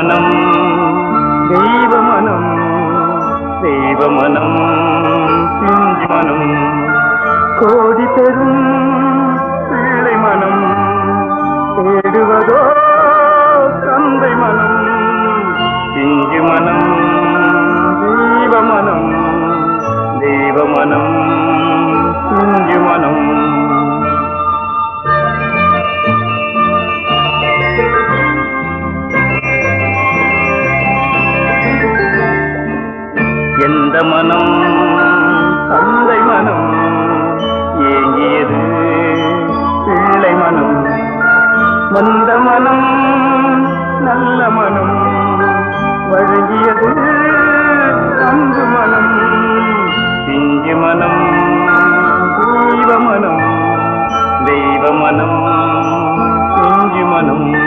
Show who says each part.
Speaker 1: மனம் தெய்வ மனம் தெய்வ மனம் பிஞ்சு மனம் கோடி பெறும் பிள்ளை மனம் தேடுவதோ தந்தை மனம் பிஞ்சு மனம் தெய்வ மனம் தெய்வ மனம் பிஞ்சு மனம் எந்த மனம் தந்தை மனம் ஏங்கியது பிள்ளை மனம் வந்த மனம் நல்ல மனம் வழங்கியது அன்பு மனம் இஞ்சு மனம் தெய்வ மனம் தெய்வ மனம் இஞ்சு மனம்